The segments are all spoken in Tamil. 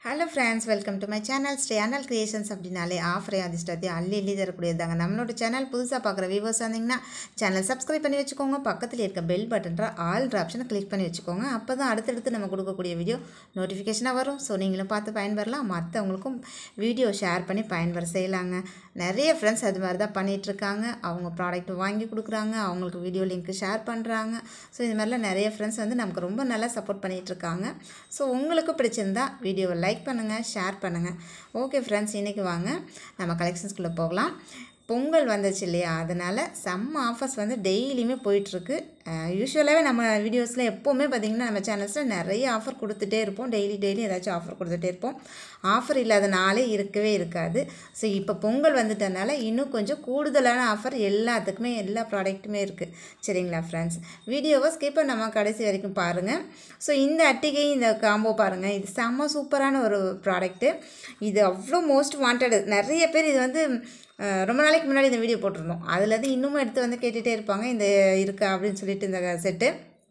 hello friends welcome to my channel channel creations அப்படின்னாலே ஆஃபரே அதிர்ஷ்டத்தையும் அள்ளி அள்ளி தரக்கூடியதாங்க நம்மளோட சேனல் புதுசாக பார்க்குற வியூவர்ஸ் வந்தீங்கன்னா சேனல் சப்ஸ்கிரைப் பண்ணி வச்சுக்கோங்க பக்கத்தில் இருக்க பெல் பட்டன்ற ஆல் ஆப்ஷனை கிளிக் பண்ணி வச்சுக்கோங்க அப்போ தான் அடுத்தடுத்து நம்ம கொடுக்கக்கூடிய வீடியோ நோட்டிஃபிகேஷனாக வரும் ஸோ நீங்களும் பார்த்து பயன்பெறலாம் மற்றவங்களுக்கும் வீடியோ ஷேர் பண்ணி பயன்பெற செய்யலாங்க நிறைய ஃப்ரெண்ட்ஸ் அது மாதிரி தான் பண்ணிகிட்ருக்காங்க அவங்க ப்ராடக்ட் வாங்கி கொடுக்குறாங்க அவங்களுக்கு வீடியோ லிங்க் ஷேர் பண்ணுறாங்க ஸோ இது மாதிரிலாம் நிறைய ஃப்ரெண்ட்ஸ் வந்து நமக்கு ரொம்ப நல்லா சப்போர்ட் பண்ணிகிட்ருக்காங்க ஸோ உங்களுக்கு பிடிச்சிருந்தா வீடியோவை லைக் பண்ணுங்கள் ஷேர் பண்ணுங்கள் ஓகே ஃப்ரெண்ட்ஸ் இன்றைக்கி வாங்க நம்ம கலெக்ஷன்ஸ்குள்ளே போகலாம் பொங்கல் வந்துச்சு இல்லையா அதனால் செம்ம ஆஃபர்ஸ் வந்து டெய்லியுமே போயிட்டுருக்கு யூஸ்வலாகவே நம்ம வீடியோஸில் எப்போவுமே பார்த்திங்கன்னா நம்ம சேனல்ஸில் நிறைய ஆஃபர் கொடுத்துட்டே இருப்போம் டெய்லி டெய்லி ஏதாச்சும் ஆஃபர் கொடுத்துட்டே இருப்போம் ஆஃபர் இல்லாத நாளே இருக்கவே இருக்காது ஸோ இப்போ பொங்கல் வந்துட்டனால இன்னும் கொஞ்சம் கூடுதலான ஆஃபர் எல்லாத்துக்குமே எல்லா ப்ராடக்ட்டுமே இருக்குது சரிங்களா ஃப்ரெண்ட்ஸ் வீடியோவை ஸ்கிப் பண்ணாமல் கடைசி வரைக்கும் பாருங்கள் ஸோ இந்த அட்டிகை இந்த காம்போ பாருங்கள் இது செம்ம சூப்பரான ஒரு ப்ராடக்ட்டு இது அவ்வளோ மோஸ்ட் வாண்டட் நிறைய பேர் இது வந்து அஹ், ரொம்ப நாளைக்கு முன்னாடி இந்த வீடியோ போட்டிருந்தோம் அதுலேருந்து இன்னமும் எடுத்து வந்து கேட்டுகிட்டே இருப்பாங்க இந்த இருக்கா அப்படின்னு சொல்லிட்டு இந்த செட்டு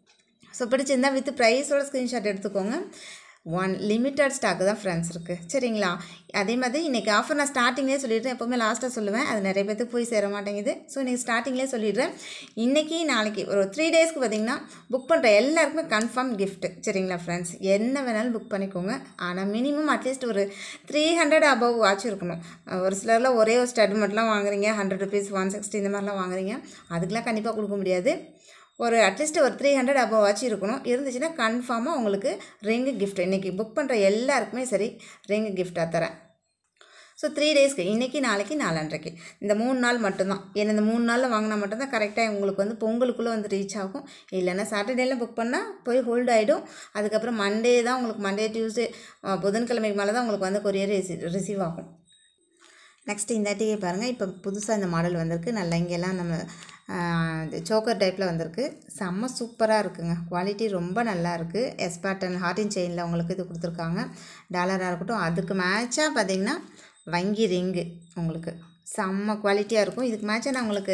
ஸோ பிடிச்சிருந்தா வித் ப்ரைஸோட ஸ்க்ரீன்ஷாட் எடுத்துக்கோங்க ஒன் லிமிட்டட் ஸ்டாக்கு தான் ஃப்ரெண்ட்ஸ் இருக்குது சரிங்களா அதே மாதிரி இன்றைக்கி ஆஃபர் நான் ஸ்டார்டிங்லேயே சொல்லிடுறேன் எப்போவுமே லாஸ்ட்டாக சொல்லுவேன் அது நிறைய பேருக்கு போய் சேர மாட்டேங்குது ஸோ இன்றைக்கி ஸ்டார்டிங்லேயே சொல்லிடுறேன் இன்றைக்கி நாளைக்கு ஒரு த்ரீ டேஸ்க்கு பார்த்தீங்கன்னா புக் பண்ணுற எல்லாருக்குமே கன்ஃபார்ம் gift சரிங்களா ஃப்ரெண்ட்ஸ் என்ன வேணாலும் புக் பண்ணிக்கோங்க ஆனால் மினிமம் அட்லீஸ்ட் ஒரு த்ரீ ஹண்ட்ரட் அபவ் ஆச்சும் இருக்கணும் ஒரு சிலர்லாம் ஒரே ஒரு ஸ்டட் மட்டும்லாம் வாங்குறீங்க ஹண்ட்ரட் ருபீஸ் ஒன் சிக்ஸ்டி இந்த மாதிரிலாம் வாங்குறீங்க அதுக்கெலாம் கண்டிப்பாக கொடுக்க முடியாது ஒரு அட்லீஸ்ட் ஒரு த்ரீ ஹண்ட்ரட் அபவ் ஆச்சு இருக்கணும் இருந்துச்சுன்னா கன்ஃபார்மாக உங்களுக்கு ரிங்கு gift இன்றைக்கி புக் பண்ணுற எல்லாருக்குமே சரி ரிங்கு கிஃப்டாக தரேன் ஸோ த்ரீ டேஸ்க்கு இன்றைக்கி நாளைக்கு நாலன்றைக்கு இந்த மூணு நாள் மட்டும்தான் ஏன்னா இந்த மூணு நாளில் வாங்கினா மட்டும்தான் கரெக்டாக உங்களுக்கு வந்து பொங்கலுக்குள்ளே வந்து ரீச் ஆகும் இல்லைன்னா சாட்டர்டேல புக் பண்ணால் போய் ஹோல்ட் ஆகிடும் அதுக்கப்புறம் மண்டே தான் உங்களுக்கு மண்டே டியூஸ்டே புதன்கிழமைக்கு மேலே தான் உங்களுக்கு வந்து கொரியர் ரிசீவ் ஆகும் நெக்ஸ்ட் இந்த அட்டிகை பாருங்கள் இப்போ புதுசாக இந்த மாடல் வந்திருக்கு நல்லா இங்கெல்லாம் நம்ம சோக்கர் டைப்பில் வந்திருக்கு செம்ம சூப்பராக இருக்குங்க குவாலிட்டி ரொம்ப நல்லா இருக்குது எஸ்பாட்டன் ஹார்டின் செயினில் உங்களுக்கு இது கொடுத்துருக்காங்க டாலராக இருக்கட்டும் அதுக்கு மேட்சாக பார்த்தீங்கன்னா வங்கி ரிங்கு உங்களுக்கு செம்ம குவாலிட்டியாக இருக்கும் இதுக்கு மேட்சாக நான் உங்களுக்கு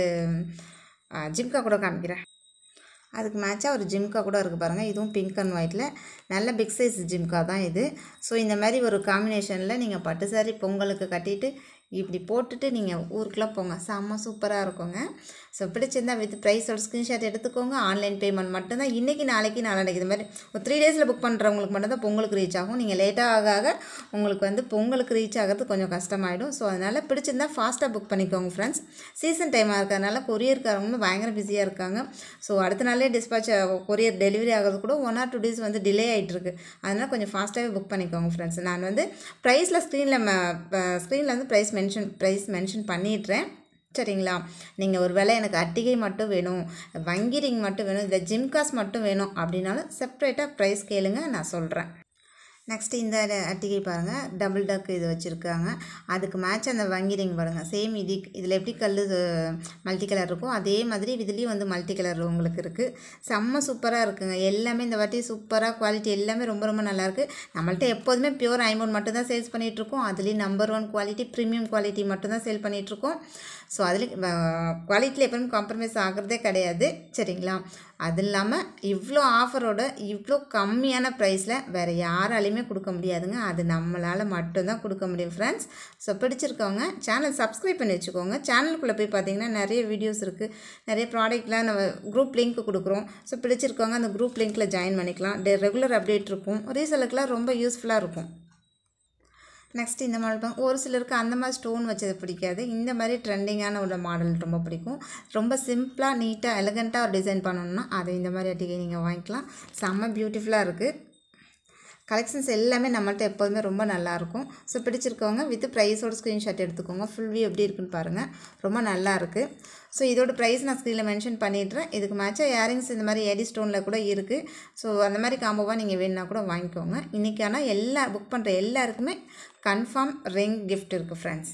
ஆ, ஜிம்கா கூட காமிக்கிறேன் அதுக்கு மேட்சாக ஒரு ஜிம்கா கூட இருக்குது பாருங்கள் இதுவும் பிங்க் அண்ட் ஒயிட்டில் நல்ல பிக் சைஸ் ஜிம்கா தான் இது ஸோ இந்த மாதிரி ஒரு காம்பினேஷனில் நீங்கள் பட்டு சாரி பொங்கலுக்கு கட்டிட்டு இப்படி போட்டுட்டு நீங்கள் ஊருக்குலாம் போங்க செம்ம சூப்பராக இருக்குங்க ஸோ பிடிச்சிருந்தா வித் ப்ரைஸோட ஸ்க்ரீன்ஷாட் எடுத்துக்கோங்க ஆன்லைன் பேமெண்ட் மட்டும்தான் இன்றைக்கி நாளைக்கு நாளைக்கு இது மாதிரி ஒரு த்ரீ டேஸில் புக் பண்ணுறவங்களுக்கு மட்டும்தான் பொங்கலுக்கு ரீச் ஆகும் நீங்கள் லேட்டாக ஆக ஆக உங்களுக்கு வந்து பொங்கலுக்கு ரீச் ஆகிறது கொஞ்சம் கஷ்டமாயிடும் ஸோ அதனால் பிடிச்சிருந்தா ஃபாஸ்ட்டாக புக் பண்ணிக்கோங்க ஃப்ரெண்ட்ஸ் சீசன் டைமாக இருக்கிறதுனால கொரியர்காரங்களும் பயங்கர பிஸியாக இருக்காங்க ஸோ அடுத்த நாளே டிஸ்பாச் கொரியர் டெலிவரி ஆகிறது கூட ஒன் ஆர் டூ டேஸ் வந்து டிலே ஆகிட்டுருக்கு அதனால் கொஞ்சம் ஃபாஸ்ட்டாகவே புக் பண்ணிக்கோங்க ஃப்ரெண்ட்ஸ் நான் வந்து ப்ரைஸில் ஸ்க்ரீனில் ஸ்க்ரீனில் வந்து ப்ரைஸ் மென்ஷன் ப்ரைஸ் மென்ஷன் பண்ணிடுறேன் சரிங்களா நீங்கள் ஒரு வேளை எனக்கு அட்டிகை மட்டும் வேணும் வங்கி ரிங் மட்டும் வேணும் இல்லை ஜிம்காஸ் மட்டும் வேணும் அப்படின்னாலும் செப்ரேட்டாக ப்ரைஸ் கேளுங்க நான் சொல்கிறேன் நெக்ஸ்ட்டு இந்த அட்டிகை பாருங்கள் டபுள் டக் இது வச்சுருக்காங்க அதுக்கு மேட்ச் அந்த வங்கி ரிங் பாருங்கள் சேம் இது இதில் எப்படி கல் மல்டி கலர் இருக்கும் அதே மாதிரி இதுலேயும் வந்து மல்டி கலர் உங்களுக்கு இருக்குது செம்ம சூப்பராக இருக்குங்க எல்லாமே இந்த வாட்டி சூப்பராக குவாலிட்டி எல்லாமே ரொம்ப ரொம்ப நல்லாயிருக்கு நம்மள்ட்ட எப்போதுமே பியூர் ஐமோன் மட்டும் தான் சேல்ஸ் பண்ணிகிட்ருக்கோம் அதுலேயும் number one quality premium quality மட்டும் தான் சேல் பண்ணிகிட்ருக்கோம் ஸோ அதில் குவாலிட்டியில் எப்பவுமே காம்ப்ரமைஸ் ஆகிறதே கிடையாது சரிங்களா அது இல்லாமல் இவ்வளோ ஆஃபரோட இவ்வளோ கம்மியான ப்ரைஸில் வேறு யாராலையுமே கொடுக்க முடியாதுங்க அது நம்மளால் மட்டும்தான் கொடுக்க முடியும் ஃப்ரெண்ட்ஸ் ஸோ பிடிச்சிருக்கவங்க சேனல் சப்ஸ்கிரைப் பண்ணி வச்சுக்கோங்க சேனலுக்குள்ளே போய் பார்த்தீங்கன்னா நிறைய வீடியோஸ் இருக்குது நிறைய ப்ராடக்ட்லாம் நம்ம குரூப் லிங்க் கொடுக்குறோம் ஸோ பிடிச்சிருக்கவங்க அந்த குரூப் லிங்க்கில் ஜாயின் பண்ணிக்கலாம் டே ரெகுலர் அப்டேட் இருக்கும் ரீசலுக்குலாம் ரொம்ப யூஸ்ஃபுல்லாக இருக்கும் நெக்ஸ்ட் இந்த மாடல் பாருங்க ஒரு சிலருக்கு அந்த மாதிரி ஸ்டோன் வச்சது பிடிக்காது இந்த மாதிரி ட்ரெண்டிங்கான உள்ள மாடல் ரொம்ப பிடிக்கும் ரொம்ப சிம்பிளாக நீட்டாக எலகண்ட்டாக ஒரு டிசைன் பண்ணணும்னா அதை இந்த மாதிரி அட்டிகை நீங்கள் வாங்கிக்கலாம் செம்ம பியூட்டிஃபுல்லாக இருக்குது கலெக்ஷன்ஸ் எல்லாமே நம்மள்ட்ட எப்போதுமே ரொம்ப நல்லாயிருக்கும் ஸோ பிடிச்சிருக்கவங்க வித் ப்ரைஸோட ஸ்க்ரீன்ஷாட் எடுத்துக்கோங்க ஃபுல் வியூ எப்படி இருக்குன்னு பாருங்கள் ரொம்ப நல்லா இருக்குது ஸோ இதோட ப்ரைஸ் நான் ஸ்க்ரீனில் மென்ஷன் பண்ணிடுறேன் இதுக்கு மேட்சாக இயரிங்ஸ் இந்த மாதிரி எடி ஸ்டோனில் கூட இருக்குது ஸோ அந்த மாதிரி காம்போவாக நீங்கள் வேணுன்னா கூட வாங்கிக்கோங்க இன்றைக்கான எல்லா புக் பண்ணுற எல்லாருக்குமே கன்ஃபார்ம் ரிங் gift இருக்குது ஃப்ரெண்ட்ஸ்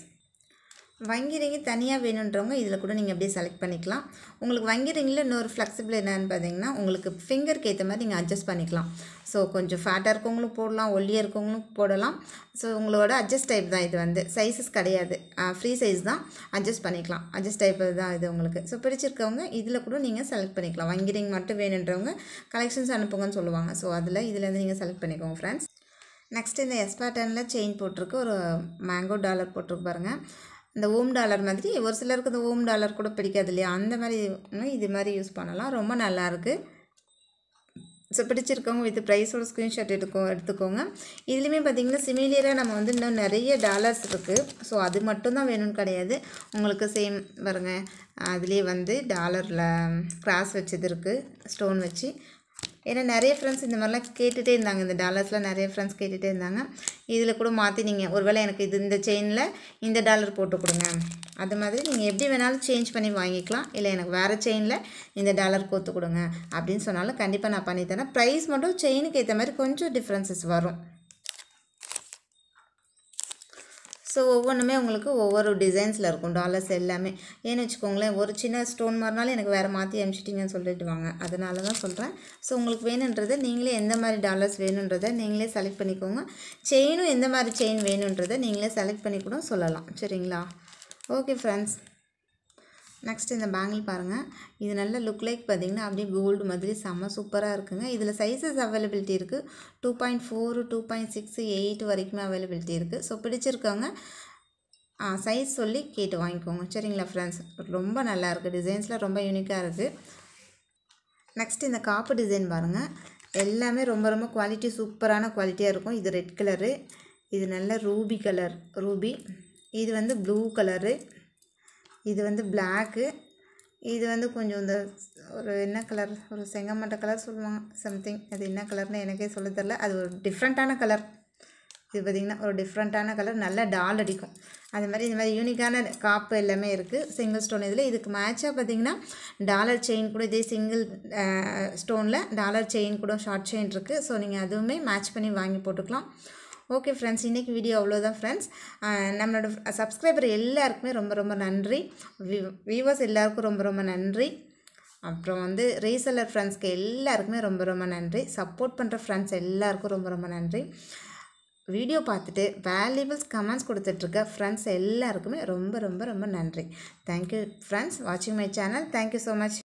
வங்கி ரிங்கு தனியாக வேணுன்றவங்க இதில் கூட நீங்கள் அப்படியே செலக்ட் பண்ணிக்கலாம் உங்களுக்கு வங்கி ரிங்கில் இன்னொரு ஃப்ளெக்சிபிள் என்னன்னு பார்த்தீங்கன்னா உங்களுக்கு ஃபிங்கருக்கு ஏற்ற மாதிரி நீங்கள் அட்ஜஸ்ட் பண்ணிக்கலாம் ஸோ கொஞ்சம் ஃபேட்டாக இருக்கவங்களும் போடலாம் ஒல்லியாக இருக்கவங்களும் போடலாம் ஸோ உங்களோட அட்ஜஸ்ட் டைப் தான் இது வந்து சைஸஸ் கிடையாது ஃப்ரீ சைஸ் தான் அட்ஜஸ்ட் பண்ணிக்கலாம் அட்ஜஸ்ட் டைப் தான் இது உங்களுக்கு ஸோ பிடிச்சிருக்கவங்க இதில் கூட நீங்கள் செலக்ட் பண்ணிக்கலாம் வங்கி ரிங் மட்டும் வேணுன்றவங்க கலெக்ஷன்ஸ் அனுப்புங்கன்னு சொல்லுவாங்க ஸோ அதில் இதில் இருந்து நீங்கள் செலக்ட் பண்ணிக்கோங்க ஃப்ரெண்ட்ஸ் நெக்ஸ்ட் இந்த எஸ் பேட்டர்னில் செயின் போட்டிருக்கு ஒரு மேங்கோ டாலர் போட்டிருக்கு பாருங்கள் இந்த ஓம் டாலர் மாதிரி ஒரு சிலருக்கு இந்த ஓம் டாலர் கூட பிடிக்காது இல்லையா அந்த மாதிரி இது மாதிரி யூஸ் பண்ணலாம் ரொம்ப நல்லாயிருக்கு ஸோ பிடிச்சிருக்கவங்க வித் ப்ரைஸோட ஸ்க்ரீன்ஷாட் எடுக்கோ எடுத்துக்கோங்க இதுலேயுமே பார்த்திங்கன்னா சிமிலியராக நம்ம வந்து இன்னும் நிறைய டாலர்ஸ் இருக்குது ஸோ அது மட்டும்தான் வேணும்னு கிடையாது உங்களுக்கு சேம் பாருங்க அதுலேயே வந்து டாலரில் கிராஸ் வச்சது இருக்குது ஸ்டோன் வச்சு ஏன்னா நிறைய ஃப்ரெண்ட்ஸ் இந்த மாதிரிலாம் கேட்டுகிட்டே இருந்தாங்க இந்த டாலர்ஸ்லாம் நிறைய ஃப்ரெண்ட்ஸ் கேட்டுகிட்டே இருந்தாங்க இதில் கூட மாற்றி நீங்கள் ஒருவேளை எனக்கு இது இந்த செயினில் இந்த டாலர் போட்டு கொடுங்க அது மாதிரி நீங்கள் எப்படி வேணாலும் சேஞ்ச் பண்ணி வாங்கிக்கலாம் இல்லை எனக்கு வேறு செயினில் இந்த டாலர் கோத்து கொடுங்க அப்படின்னு சொன்னாலும் கண்டிப்பாக நான் பண்ணித்தரேன் ப்ரைஸ் மட்டும் செயினுக்கு ஏற்ற மாதிரி கொஞ்சம் டிஃப்ரென்சஸ் வரும் ஸோ ஒவ்வொன்றுமே உங்களுக்கு ஒவ்வொரு டிசைன்ஸில் இருக்கும் டாலர்ஸ் எல்லாமே ஏன்னு வச்சுக்கோங்களேன் ஒரு சின்ன ஸ்டோன் மாதிரினாலும் எனக்கு வேறு மாற்றி அனுப்பிச்சிட்டிங்கன்னு சொல்லிட்டு வாங்க அதனால தான் சொல்கிறேன் ஸோ உங்களுக்கு வேணுன்றதை நீங்களே எந்த மாதிரி டாலர்ஸ் வேணுன்றதை நீங்களே செலக்ட் பண்ணிக்கோங்க செயினும் எந்த மாதிரி செயின் வேணுன்றதை நீங்களே செலக்ட் பண்ணி கூட சொல்லலாம் சரிங்களா ஓகே ஃப்ரெண்ட்ஸ் நெக்ஸ்ட் இந்த பேங்கிள் பாருங்கள் இது நல்ல லுக் லைக் பார்த்தீங்கன்னா அப்படியே கோல்டு மாதிரி செம்ம சூப்பராக இருக்குங்க இதில் சைஸஸ் அவைலபிலிட்டி இருக்குது two point four two point six eight வரைக்குமே அவைலபிலிட்டி இருக்குது ஸோ பிடிச்சிருக்கவங்க சைஸ் சொல்லி கேட்டு வாங்கிக்கோங்க சரிங்களா ஃப்ரெண்ட்ஸ் ரொம்ப நல்லா இருக்குது டிசைன்ஸில் ரொம்ப யூனிக்காக இருக்குது நெக்ஸ்ட் இந்த காப்பு டிசைன் பாருங்கள் எல்லாமே ரொம்ப ரொம்ப குவாலிட்டி சூப்பரான குவாலிட்டியாக இருக்கும் இது ரெட் கலரு இது நல்ல ரூபி கலர் ரூபி இது வந்து ப்ளூ கலரு இது வந்து பிளாக்கு இது வந்து கொஞ்சம் இந்த ஒரு என்ன கலர் ஒரு செங்கமட்ட கலர் சொல்லுவாங்க சம்திங் அது என்ன கலர்னு எனக்கே சொல்ல தெரில அது ஒரு டிஃப்ரெண்ட்டான கலர் இது பார்த்திங்கன்னா ஒரு டிஃப்ரெண்ட்டான கலர் நல்லா டால் அடிக்கும் அது மாதிரி இந்த மாதிரி யூனிக்கான காப்பு எல்லாமே இருக்குது சிங்கிள் ஸ்டோன் இதில் இதுக்கு மேட்சாக பார்த்திங்கன்னா டாலர் செயின் கூட இதே சிங்கிள் ஸ்டோனில் டாலர் செயின் கூட ஷார்ட் செயின் இருக்குது ஸோ நீங்கள் அதுவுமே மேட்ச் பண்ணி வாங்கி போட்டுக்கலாம் ஓகே ஃப்ரெண்ட்ஸ் இன்றைக்கி வீடியோ அவ்வளோதான் ஃப்ரெண்ட்ஸ் நம்மளோட சப்ஸ்கிரைபர் எல்லாருக்குமே ரொம்ப ரொம்ப நன்றி வியூவர்ஸ் எல்லாருக்கும் ரொம்ப ரொம்ப நன்றி அப்புறம் வந்து ரீசெல்லர் ஃப்ரெண்ட்ஸ்க்கு எல்லாருக்குமே ரொம்ப ரொம்ப நன்றி சப்போர்ட் பண்ணுற ஃப்ரெண்ட்ஸ் எல்லாருக்கும் ரொம்ப ரொம்ப நன்றி வீடியோ பார்த்துட்டு வேல்யூபிள்ஸ் கமெண்ட்ஸ் கொடுத்துட்ருக்க ஃப்ரெண்ட்ஸ் எல்லாருக்குமே ரொம்ப ரொம்ப ரொம்ப நன்றி தேங்க்யூ ஃப்ரெண்ட்ஸ் வாட்சிங் my channel thank you so much